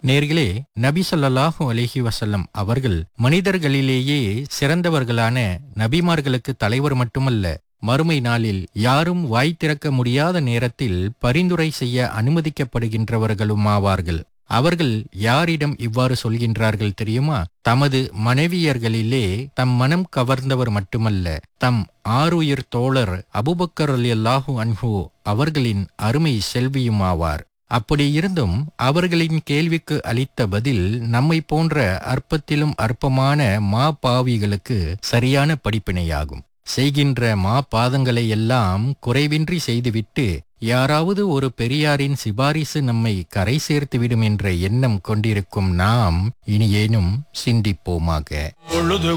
நேர்களே நபி ஸல்லல்லாஹு அலைஹி வஸல்லம் அவர்கள் மனிதர்களிலேயே சிறந்தவர்களான நபிமார்களுக்கு தலைவர் மட்டுமல்ல மறுமை நாளில் யாரும் வாய் திறக்க முடியாத நேரத்தில் பரிந்துரை செய்ய அனுமதிக்கப்படுகின்றவர்களுமாவார்கள் அவர்கள் யாரிடம் இவ்வாறு சொல்கின்றார்கள் தெரியுமா தமது மனைவியர்களிலே தம் மனம் கவர்ந்தவர் மட்டுமல்ல தம் ஆருயிர் தோழர் அபுபக்கர் அல்லாஹு அன்ஹு அவர்களின் அருமை செல்வியுமாவார் அப்படி இருந்தும் அவர்களின் கேள்விக்கு அளித்த பதில் நம்மை போன்ற அற்பத்திலும் அற்பமான மா பாவிகளுக்கு சரியான படிப்பினையாகும் செய்கின்ற மா பாதங்களை எல்லாம் குறைவின்றி செய்துவிட்டு யாராவது ஒரு பெரியாரின் சிபாரிசு நம்மை கரை சேர்த்துவிடும் என்ற எண்ணம் கொண்டிருக்கும் நாம் இனியேனும் சிந்திப்போமாக பொழுது